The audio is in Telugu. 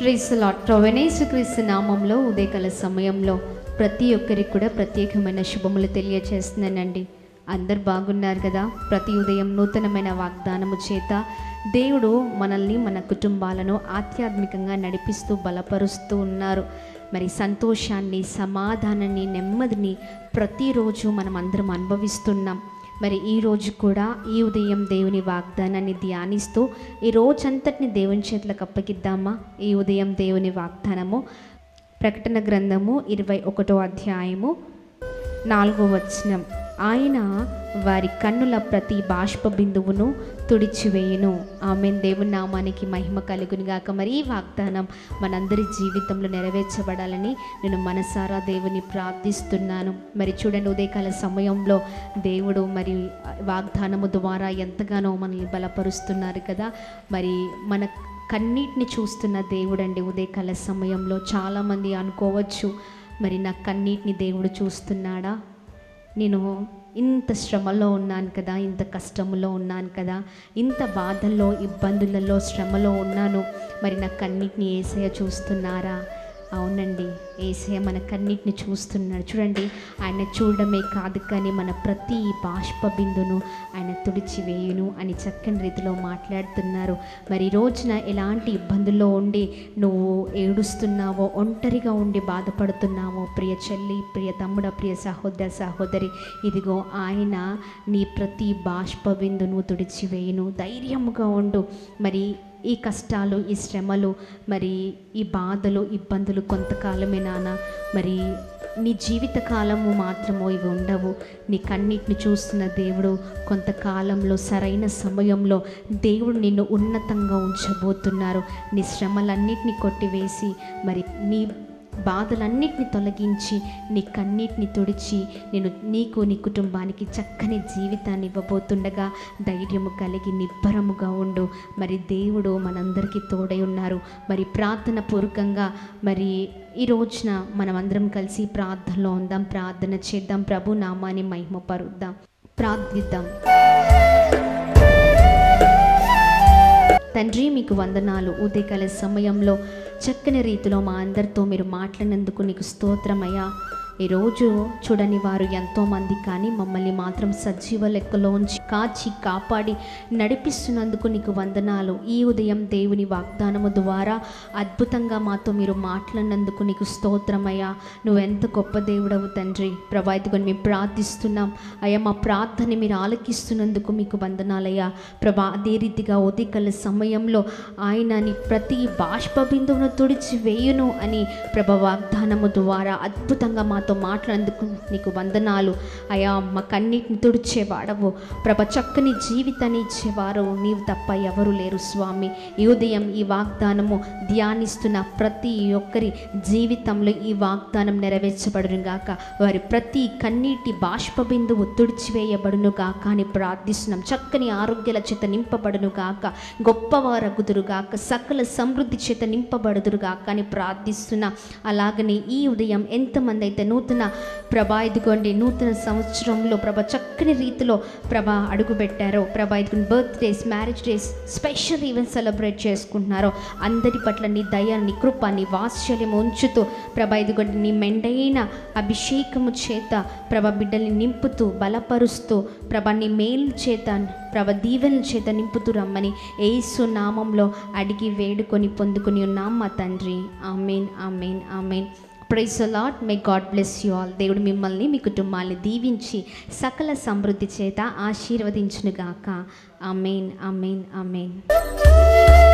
ప్రైస్ లాట్ ప్రవణేశ్వక్రీస్తు నామంలో ఉదయకాల సమయంలో ప్రతి ఒక్కరికి కూడా ప్రత్యేకమైన శుభములు తెలియచేస్తున్నానండి అందరు బాగున్నారు కదా ప్రతి ఉదయం నూతనమైన వాగ్దానము చేత దేవుడు మనల్ని మన కుటుంబాలను ఆధ్యాత్మికంగా నడిపిస్తూ బలపరుస్తూ ఉన్నారు మరి సంతోషాన్ని సమాధానాన్ని నెమ్మదిని ప్రతిరోజు మనం అందరం అనుభవిస్తున్నాం మరి ఈ రోజు కూడా ఈ ఉదయం దేవుని వాగ్దానాన్ని ధ్యానిస్తూ ఈ రోజంతటిని దేవుని చేతులకు అప్పగిద్దామా ఈ ఉదయం దేవుని వాగ్దానము ప్రకటన గ్రంథము ఇరవై ఒకటో అధ్యాయము నాలుగో వచనం ఆయన వారి కన్నుల ప్రతి బాష్ప బిందువును తుడిచివేయును ఆమె దేవుని నామానికి మహిమ కలుగును గాక మరి ఈ వాగ్దానం మనందరి జీవితంలో నెరవేర్చబడాలని నేను మనసారా దేవుని ప్రార్థిస్తున్నాను మరి చూడండి ఉదయకాల సమయంలో దేవుడు మరి వాగ్దానము ద్వారా ఎంతగానో మనల్ని బలపరుస్తున్నారు కదా మరి మన కన్నీటిని చూస్తున్న దేవుడు అండి ఉదయకాల సమయంలో చాలామంది అనుకోవచ్చు మరి నా కన్నీటిని దేవుడు చూస్తున్నాడా నేను ఇంత శ్రమలో ఉన్నాను కదా ఇంత కష్టములో ఉన్నాను కదా ఇంత బాధల్లో ఇబ్బందులలో శ్రమలో ఉన్నాను మరి నా కన్నీటిని ఏసయ్య చూస్తున్నారా అవునండి ఏసయ్య మన కన్నిటిని చూస్తున్నాడు చూడండి ఆయన చూడడమే కాదు కానీ మన ప్రతి బాష్ప బిందును ఆయన తుడిచివేయును అని చక్కని రీతిలో మాట్లాడుతున్నారు మరి ఈ రోజున ఎలాంటి ఇబ్బందుల్లో ఉండి నువ్వు ఏడుస్తున్నావో ఒంటరిగా ఉండి బాధపడుతున్నావో ప్రియ చెల్లి ప్రియ తమ్ముడ ప్రియ సహోదర సహోదరి ఇదిగో ఆయన నీ ప్రతి బాష్ప బిందును తుడిచివేయును ధైర్యముగా ఉండు మరి ఈ కష్టాలు ఈ శ్రమలు మరి ఈ బాధలు ఇబ్బందులు కొంతకాలమే నాన్న మరి నీ జీవిత కాలము మాత్రము ఇవి ఉండవు నీ కన్నిటిని చూస్తున్న దేవుడు కొంతకాలంలో సరైన సమయంలో దేవుడు నిన్ను ఉన్నతంగా ఉంచబోతున్నారు నీ శ్రమలన్నిటిని కొట్టివేసి మరి నీ బాధలన్నిటిని తొలగించి నీ కన్నీటిని తుడిచి నేను నీకు నీ కుటుంబానికి చక్కని జీవితాన్ని ఇవ్వబోతుండగా ధైర్యము కలిగి నిబ్బరముగా ఉండు మరి దేవుడు మనందరికీ తోడై ఉన్నారు మరి ప్రార్థన పూర్వకంగా మరి ఈ రోజున మనమందరం కలిసి ప్రార్థనలో ఉందాం ప్రార్థన చేద్దాం ప్రభు నామాన్ని మహిమపరుద్దాం ప్రార్థిద్దాం తండ్రి మీకు వందనాలు ఉదయకాల సమయంలో చక్కని రీతిలో మా అందరితో మీరు మాట్లాడినందుకు నీకు స్తోత్రమయ్యా ఈరోజు చూడని వారు ఎంతోమంది కానీ మమ్మల్ని మాత్రం సజీవ లెక్కలోంచి కాచి కాపాడి నడిపిస్తున్నందుకు నీకు వందనాలు ఈ ఉదయం దేవుని వాగ్దానము ద్వారా అద్భుతంగా మాతో మీరు మాట్లాడినందుకు నీకు స్తోత్రమయ్యా నువ్వెంత గొప్ప దేవుడవు తండ్రి ప్రభావితకొని మేము ప్రార్థిస్తున్నాం అయ్యా మా ప్రార్థన మీరు ఆలకిస్తున్నందుకు మీకు వందనాలయ్యా ప్రభా అదే రీతిగా ఉదయకల సమయంలో ఆయన నీ ప్రతి బాష్ప బిందువును తుడిచి వేయును అని ప్రభ వాగ్దానము ద్వారా అద్భుతంగా మాతో మాట్లాడేందుకు నీకు వందనాలు అయా మా కన్నీటిని తుడిచేవాడవు ప్రభ చక్కని జీవితాన్ని ఇచ్చేవారు నీవు తప్ప ఎవరు లేరు స్వామి ఈ ఉదయం ఈ వాగ్దానము ధ్యానిస్తున్న ప్రతి ఒక్కరి జీవితంలో ఈ వాగ్దానం నెరవేర్చబడును గాక వారి ప్రతి కన్నీటి బాష్ప బిందువు తుడిచివేయబడును గాక అని ప్రార్థిస్తున్నాం చక్కని ఆరోగ్యాల చేత నింపబడును గాక గొప్పవారగుదురు గాక సకల సమృద్ధి చేత నింపబడుదురు గాక అని ప్రార్థిస్తున్నా అలాగని ఈ ఉదయం ఎంతమంది అయితే నూతన ప్రభా ఇదిగోండి నూతన సంవత్సరంలో ప్రభ చక్కని రీతిలో ప్రభ అడుగుపెట్టారో ప్రభ ఇదిగోండి birthdays marriage days special event celebrate చేసుకుంటున్నారో అందరి పట్ల నీ దయ నీ కృప నీ వాత్సల్యం ఉంచుతూ ప్రభ ఇదిగోండి నీ మెండైన అభిషేకము చేత ప్రభ బిడ్డల్ని నింపుతూ బలపరుస్తూ ప్రభ నీ మేలు చేత ప్రభ దీవెనల చేత నింపుతూ రమ్మని ఏసు నామంలో అడిగి వేడుకొని పొందుకుని ఉన్నాం మా తండ్రి amen amen amen praise lord may God bless you all దేవుడు మిమ్మల్ని మీ కుటుంబాన్ని దీవించి సకల సమృద్ధి చేత ఆశీర్వదించునుగాక ఆమెన్ ఆమెన్ ఆమెన్